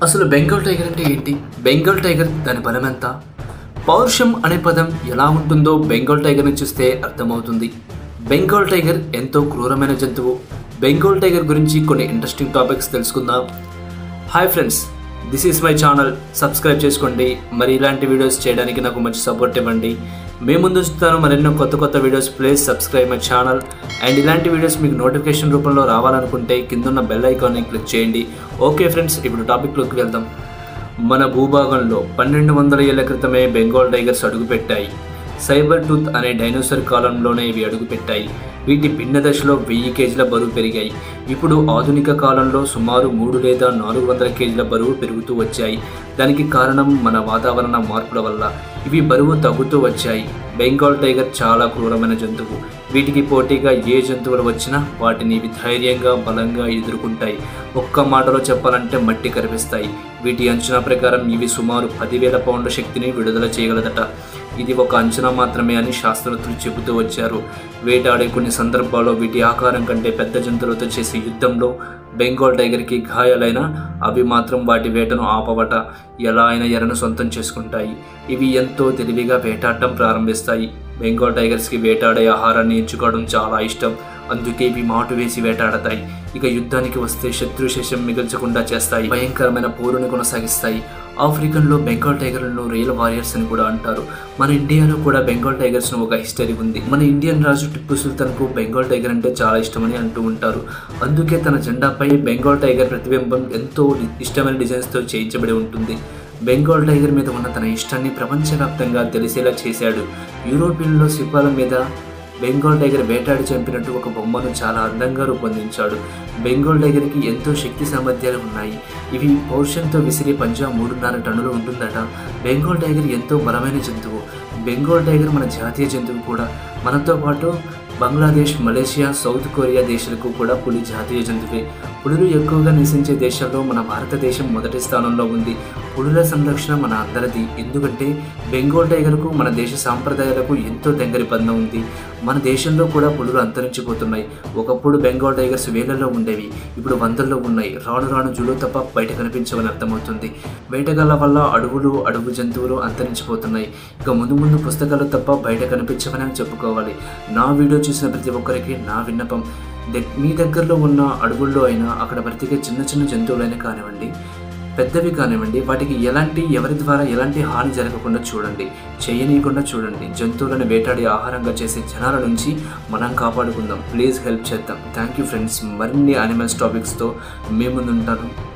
అసలు బెంగాల్ టైగర్ అంటే ఏంటి బెంగాల్ టైగర్ దాని బలం ఎంత పౌరుషం అనే పదం ఎలా ఉంటుందో బెంగాల్ టైగర్ని చూస్తే అర్థమవుతుంది బెంగాల్ టైగర్ ఎంతో క్రూరమైన జంతువు బెంగాల్ టైగర్ గురించి కొన్ని ఇంట్రెస్టింగ్ టాపిక్స్ తెలుసుకుందాం hi friends this is my channel subscribe చేసుకోండి మరి ఇలాంటి వీడియోస్ చేయడానికి నాకు మంచి సపోర్ట్ ఇవ్వండి మేము ముందు చూస్తాను మరెన్నో కొత్త కొత్త videos please subscribe my channel and ఇలాంటి వీడియోస్ మీకు నోటిఫికేషన్ రూపంలో రావాలనుకుంటే కింద బెల్ ఐకాన్ని క్లిక్ చేయండి ఓకే ఫ్రెండ్స్ ఇప్పుడు టాపిక్లోకి వెళ్దాం మన భూభాగంలో పన్నెండు వందల ఏళ్ల క్రితమే బెంగాల్ టైగర్స్ అడుగుపెట్టాయి సైబర్ టూత్ అనే డైనోసార్ కాలంలోనే ఇవి అడుగుపెట్టాయి వీటి భిన్న దశలో వెయ్యి కేజీల బరువు పెరిగాయి ఇప్పుడు ఆధునిక కాలంలో సుమారు మూడు లేదా నాలుగు వందల కేజీల బరువు పెరుగుతూ వచ్చాయి దానికి కారణం మన వాతావరణ మార్పుల వల్ల ఇవి బరువు తగ్గుతూ వచ్చాయి బెంగాల్ టైగర్ చాలా క్రూరమైన జంతువు వీటికి పోటీగా ఏ జంతువులు వచ్చినా వాటిని ఇవి ధైర్యంగా బలంగా ఎదుర్కొంటాయి ఒక్క మాటలో చెప్పాలంటే మట్టి కరిపిస్తాయి వీటి అంచనా ప్రకారం ఇవి సుమారు పదివేల పౌండ్ల శక్తిని విడుదల చేయగలదట ఇది ఒక అంచనా మాత్రమే అని శాస్త్రజ్ఞులు చెబుతూ వచ్చారు వేటాడే కొన్ని సందర్భాల్లో వీటి ఆకారం కంటే పెద్ద జంతువులతో చేసే యుద్ధంలో బెంగాల్ టైగర్కి గాయాలైన అవి మాత్రం వాటి వేటను ఆపవట ఎలా అయినా ఎరను సొంతం చేసుకుంటాయి ఇవి ఎంతో తెలివిగా వేటాడటం ప్రారంభిస్తాయి బెంగాల్ టైగర్స్కి వేటాడే ఆహారాన్ని ఎంచుకోవడం చాలా ఇష్టం అందుకే ఇవి మాటు వేసి వేటాడతాయి ఇక యుద్ధానికి వస్తే శత్రు శేషం మిగల్చకుండా చేస్తాయి భయంకరమైన పోరుని కొనసాగిస్తాయి ఆఫ్రికన్లో బెంగాల్ టైగర్లను రియల్ వారియర్స్ అని కూడా అంటారు మన ఇండియాలో కూడా బెంగాల్ టైగర్స్ ను ఒక హిస్టరీ ఉంది మన ఇండియన్ రాజు టిప్పు సుల్తాన్కు బెంగాల్ టైగర్ అంటే చాలా ఇష్టమని అంటూ ఉంటారు అందుకే తన జెండాపై బెంగాల్ టైగర్ ప్రతిబింబం ఎంతో ఇష్టమైన డిజైన్స్తో చేయించబడి ఉంటుంది బెంగాల్ టైగర్ మీద ఉన్న తన ఇష్టాన్ని ప్రపంచవ్యాప్తంగా తెలిసేలా చేశాడు యూరోపియన్లో శిల్పాల మీద బెంగాల్ టైగర్ వేటాడి చంపినట్టు ఒక బొమ్మను చాలా అందంగా రూపొందించాడు బెంగాల్ టైగర్కి ఎంతో శక్తి సామర్థ్యాలు ఉన్నాయి ఇవి పౌరుషంతో విసిరే పంజా మూడున్నర టన్నులు ఉంటుందట బెంగాల్ టైగర్ ఎంతో బలమైన జంతువు బెంగాల్ టైగర్ మన జాతీయ జంతువు కూడా మనతో పాటు బంగ్లాదేశ్ మలేషియా సౌత్ కొరియా దేశాలకు కూడా పులి జాతీయ జంతువే పులులు ఎక్కువగా నివసించే దేశాల్లో మన భారతదేశం మొదటి స్థానంలో ఉంది పులుల సంరక్షణ మన అందరిది ఎందుకంటే బెంగాల్ టైగర్కు మన దేశ సాంప్రదాయాలకు ఎంతో దగ్గరి బంధం ఉంది మన దేశంలో కూడా పులులు అంతరించిపోతున్నాయి ఒకప్పుడు బెంగాల్ టైగర్స్ వేలల్లో ఉండేవి ఇప్పుడు వందల్లో ఉన్నాయి రాను రాను జులు తప్ప బయట కనిపించవని అర్థమవుతుంది వేటగాళ్ళ వల్ల అడవులు అడవు జంతువులు అంతరించిపోతున్నాయి ఇక ముందు ముందు పుస్తకాలు తప్ప బయట కనిపించవని చెప్పుకోవాలి నా వీడియో చూసిన ప్రతి ఒక్కరికి నా విన్నపం మీ దగ్గరలో ఉన్న అడవుల్లో అయినా అక్కడ బ్రతికే చిన్న చిన్న జంతువులైనా కానివ్వండి పెద్దవి కానివ్వండి వాటికి ఎలాంటి ఎవరి ద్వారా ఎలాంటి హాని జరగకుండా చూడండి చేయనీయకుండా చూడండి జంతువులను వేటాడి ఆహారంగా చేసే జనాల నుంచి మనం కాపాడుకుందాం ప్లీజ్ హెల్ప్ చేద్దాం థ్యాంక్ యూ ఫ్రెండ్స్ మరిన్ని యానిమల్స్ టాపిక్స్తో మీ ముందుంటాను